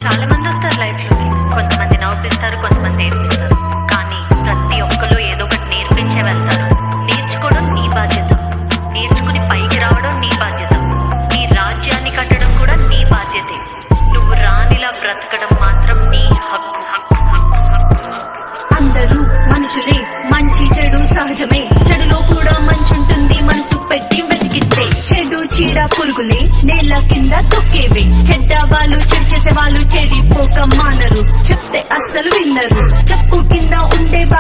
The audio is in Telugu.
చాలా మంది వస్తారు లైఫ్ లోకి కొంతమంది నవ్విస్తారు కొంతమంది ఏడిపిస్తారు కానీ ప్రతి ఒక్కరు ఏదో ఒకటి నేర్పించే వెళ్తారు నేర్చుకోవడం నీ బాధ్యత నేర్చుకుని పైకి రావడం నీ బాధ్యత నీ రాజ్యాన్ని కట్టడం కూడా నీ బాధ్యతే నువ్వు రానిలా బ్రతకడం మాత్రం నీ హక్కు హక్కు హక్కు హక్కు అందరూ మనుషులే మంచి చెడు సహజమే చెడులో కూడా మంచి ఉంటుంది మనసు పెట్టి వెతికితే చెడు చీడ పురుగులే నేల కింద తొక్కేవే చెడ్డ వాళ్ళు చెడు చేసే వాళ్ళు చెడిపోక మానరు చెప్తే అస్సలు విన్నరు చెప్పు కింద ఉండే